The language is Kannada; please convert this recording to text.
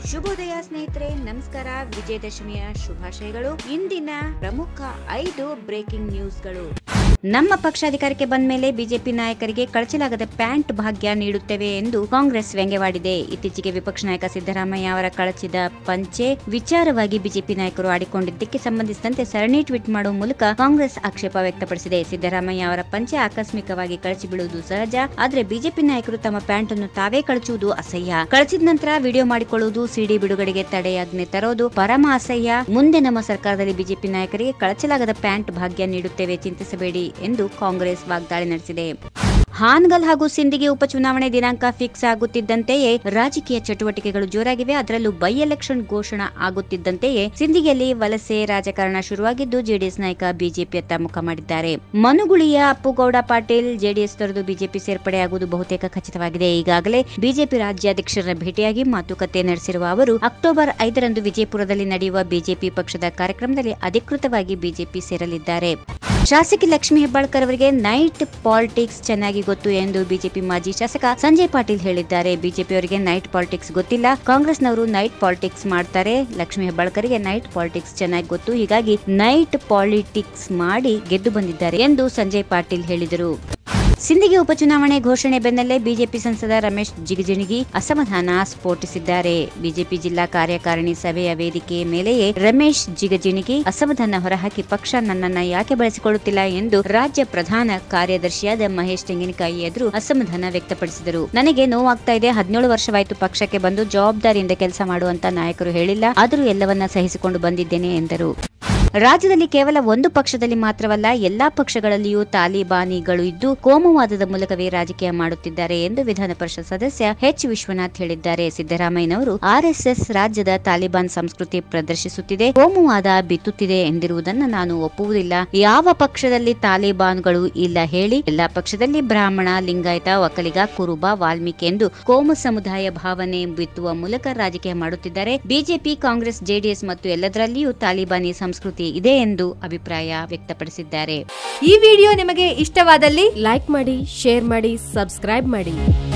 ಶುಭೋದಯ ಸ್ನೇಹಿತರೆ ನಮಸ್ಕಾರ ವಿಜಯದಶಮಿಯ ಶುಭಾಶಯಗಳು ಇಂದಿನ ಪ್ರಮುಖ ಐದು ಬ್ರೇಕಿಂಗ್ ನ್ಯೂಸ್ಗಳು ನಮ್ಮ ಪಕ್ಷ ಅಧಿಕಾರಕ್ಕೆ ಬಂದ ಮೇಲೆ ಬಿಜೆಪಿ ನಾಯಕರಿಗೆ ಕಳಚಲಾಗದ ಪ್ಯಾಂಟ್ ಭಾಗ್ಯ ನೀಡುತ್ತೇವೆ ಎಂದು ಕಾಂಗ್ರೆಸ್ ವ್ಯಂಗ್ಯವಾಡಿದೆ ಇತ್ತೀಚೆಗೆ ವಿಪಕ್ಷ ನಾಯಕ ಸಿದ್ದರಾಮಯ್ಯ ಅವರ ಕಳಚಿದ ಪಂಚೆ ವಿಚಾರವಾಗಿ ಬಿಜೆಪಿ ನಾಯಕರು ಆಡಿಕೊಂಡಿದ್ದಕ್ಕೆ ಸಂಬಂಧಿಸಿದಂತೆ ಸರಣಿ ಟ್ವೀಟ್ ಮಾಡುವ ಮೂಲಕ ಕಾಂಗ್ರೆಸ್ ಆಕ್ಷೇಪ ವ್ಯಕ್ತಪಡಿಸಿದೆ ಸಿದ್ದರಾಮಯ್ಯ ಅವರ ಪಂಚೆ ಆಕಸ್ಮಿಕವಾಗಿ ಕಳಚಿ ಬೀಳುವುದು ಸಹಜ ಆದರೆ ಬಿಜೆಪಿ ನಾಯಕರು ತಮ್ಮ ಪ್ಯಾಂಟ್ ಅನ್ನು ತಾವೇ ಕಳಚುವುದು ಅಸಹ್ಯ ಕಳಚಿದ ನಂತರ ವಿಡಿಯೋ ಮಾಡಿಕೊಳ್ಳುವುದು ಸಿಡಿ ಬಿಡುಗಡೆಗೆ ತಡೆಯಾಜ್ಞೆ ತರೋದು ಪರಮ ಅಸಹ್ಯ ಮುಂದೆ ನಮ್ಮ ಸರ್ಕಾರದಲ್ಲಿ ಬಿಜೆಪಿ ನಾಯಕರಿಗೆ ಕಳಚಲಾಗದ ಪ್ಯಾಂಟ್ ಭಾಗ್ಯ ನೀಡುತ್ತೇವೆ ಚಿಂತಿಸಬೇಡಿ ಎಂದು ಕಾಂಗ್ರೆಸ್ ವಾಗ್ದಾಳಿ ನಡೆಸಿದೆ ಹಾನಗಲ್ ಹಾಗೂ ಸಿಂದಿಗೆ ಉಪಚುನಾವಣೆ ದಿನಾಂಕ ಫಿಕ್ಸ್ ಆಗುತ್ತಿದ್ದಂತೆಯೇ ರಾಜಕೀಯ ಚಟುವಟಿಕೆಗಳು ಜೋರಾಗಿವೆ ಅದರಲ್ಲೂ ಬೈ ಎಲೆಕ್ಷನ್ ಘೋಷಣಾ ಆಗುತ್ತಿದ್ದಂತೆಯೇ ಸಿಂದಿಗೆಯಲ್ಲಿ ವಲಸೆ ರಾಜಕಾರಣ ಶುರುವಾಗಿದ್ದು ಜೆಡಿಎಸ್ ನಾಯಕ ಬಿಜೆಪಿಯತ್ತ ಮುಖ ಮಾಡಿದ್ದಾರೆ ಮನುಗುಳಿಯ ಅಪ್ಪುಗೌಡ ಪಾಟೀಲ್ ಜೆಡಿಎಸ್ ತೊರೆದು ಬಿಜೆಪಿ ಸೇರ್ಪಡೆಯಾಗುವುದು ಬಹುತೇಕ ಖಚಿತವಾಗಿದೆ ಈಗಾಗಲೇ ಬಿಜೆಪಿ ರಾಜ್ಯಾಧ್ಯಕ್ಷರನ್ನ ಭೇಟಿಯಾಗಿ ಮಾತುಕತೆ ನಡೆಸಿರುವ ಅವರು ಅಕ್ಟೋಬರ್ ಐದರಂದು ವಿಜಯಪುರದಲ್ಲಿ ನಡೆಯುವ ಬಿಜೆಪಿ ಪಕ್ಷದ ಕಾರ್ಯಕ್ರಮದಲ್ಲಿ ಅಧಿಕೃತವಾಗಿ ಬಿಜೆಪಿ ಸೇರಲಿದ್ದಾರೆ ಶಾಸಕಿ ಲಕ್ಷ್ಮೀ ಹೆಬ್ಬಾಳ್ಕರ್ ಅವರಿಗೆ ನೈಟ್ ಪಾಲಿಟಿಕ್ಸ್ ಚೆನ್ನಾಗಿ ಗೊತ್ತು ಎಂದು ಬಿಜೆಪಿ ಮಾಜಿ ಶಾಸಕ ಸಂಜಯ್ ಪಾಟೀಲ್ ಹೇಳಿದ್ದಾರೆ ಬಿಜೆಪಿಯವರಿಗೆ ನೈಟ್ ಪಾಲಿಟಿಕ್ಸ್ ಗೊತ್ತಿಲ್ಲ ಕಾಂಗ್ರೆಸ್ನವರು ನೈಟ್ ಪಾಲಿಟಿಕ್ಸ್ ಮಾಡ್ತಾರೆ ಲಕ್ಷ್ಮೀ ಹೆಬ್ಬಾಳ್ಕರ್ಗೆ ನೈಟ್ ಪಾಲಿಟಿಕ್ಸ್ ಚೆನ್ನಾಗಿ ಗೊತ್ತು ಹೀಗಾಗಿ ನೈಟ್ ಪಾಲಿಟಿಕ್ಸ್ ಮಾಡಿ ಗೆದ್ದು ಬಂದಿದ್ದಾರೆ ಎಂದು ಸಂಜಯ್ ಪಾಟೀಲ್ ಹೇಳಿದರು ಸಿಂದಗಿ ಉಪಚುನಾವಣೆ ಘೋಷಣೆ ಬೆನ್ನಲ್ಲೇ ಬಿಜೆಪಿ ಸಂಸದ ರಮೇಶ್ ಜಿಗಜಿಣಗಿ ಅಸಮಾಧಾನ ಸ್ಫೋಟಿಸಿದ್ದಾರೆ ಬಿಜೆಪಿ ಜಿಲ್ಲಾ ಕಾರ್ಯಕಾರಿಣಿ ಸಭೆಯ ವೇದಿಕೆಯ ಮೇಲೆಯೇ ರಮೇಶ್ ಜಿಗಜಿಣಗಿ ಅಸಮಾಧಾನ ಹೊರಹಾಕಿ ಪಕ್ಷ ನನ್ನನ್ನ ಯಾಕೆ ಬಳಸಿಕೊಳ್ಳುತ್ತಿಲ್ಲ ಎಂದು ರಾಜ್ಯ ಪ್ರಧಾನ ಕಾರ್ಯದರ್ಶಿಯಾದ ಮಹೇಶ್ ತೆಂಗಿನಕಾಯಿ ಎದುರು ಅಸಮಾಧಾನ ವ್ಯಕ್ತಪಡಿಸಿದರು ನನಗೆ ನೋವಾಗ್ತಾ ಇದೆ ಹದಿನೇಳು ವರ್ಷವಾಯಿತು ಪಕ್ಷಕ್ಕೆ ಬಂದು ಜವಾಬ್ದಾರಿಯಿಂದ ಕೆಲಸ ಮಾಡುವಂತ ನಾಯಕರು ಹೇಳಿಲ್ಲ ಆದರೂ ಎಲ್ಲವನ್ನ ಸಹಿಸಿಕೊಂಡು ಬಂದಿದ್ದೇನೆ ಎಂದರು ರಾಜ್ಯದಲ್ಲಿ ಕೇವಲ ಒಂದು ಪಕ್ಷದಲ್ಲಿ ಮಾತ್ರವಲ್ಲ ಎಲ್ಲಾ ಪಕ್ಷಗಳಲ್ಲಿಯೂ ತಾಲಿಬಾನಿಗಳು ಇದ್ದು ಕೋಮುವಾದದ ಮೂಲಕವೇ ರಾಜಕೀಯ ಮಾಡುತ್ತಿದ್ದಾರೆ ಎಂದು ವಿಧಾನ ಪರಿಷತ್ ಸದಸ್ಯ ಎಚ್ ವಿಶ್ವನಾಥ್ ಹೇಳಿದ್ದಾರೆ ಸಿದ್ದರಾಮಯ್ಯನವರು ಆರ್ಎಸ್ಎಸ್ ರಾಜ್ಯದ ತಾಲಿಬಾನ್ ಸಂಸ್ಕೃತಿ ಪ್ರದರ್ಶಿಸುತ್ತಿದೆ ಕೋಮುವಾದ ಬಿತ್ತುತ್ತಿದೆ ಎಂದಿರುವುದನ್ನು ನಾನು ಒಪ್ಪುವುದಿಲ್ಲ ಯಾವ ಪಕ್ಷದಲ್ಲಿ ತಾಲಿಬಾನ್ಗಳು ಇಲ್ಲ ಹೇಳಿ ಎಲ್ಲಾ ಪಕ್ಷದಲ್ಲಿ ಬ್ರಾಹ್ಮಣ ಲಿಂಗಾಯತ ಒಕ್ಕಲಿಗ ಕುರುಬ ವಾಲ್ಮೀಕಿ ಎಂದು ಕೋಮು ಸಮುದಾಯ ಭಾವನೆ ಬಿತ್ತುವ ಮೂಲಕ ರಾಜಕೀಯ ಮಾಡುತ್ತಿದ್ದಾರೆ ಬಿಜೆಪಿ ಕಾಂಗ್ರೆಸ್ ಜೆಡಿಎಸ್ ಮತ್ತು ಎಲ್ಲದರಲ್ಲಿಯೂ ತಾಲಿಬಾನಿ ಸಂಸ್ಕೃತಿ ಇದೆ ಎಂದು ಅಭಿಪ್ರಾಯ ವ್ಯಕ್ತಪಡಿಸಿದ್ದಾರೆ ಈ ವಿಡಿಯೋ ನಿಮಗೆ ಇಷ್ಟವಾದಲ್ಲಿ ಲೈಕ್ ಮಾಡಿ ಶೇರ್ ಮಾಡಿ ಸಬ್ಸ್ಕ್ರೈಬ್ ಮಾಡಿ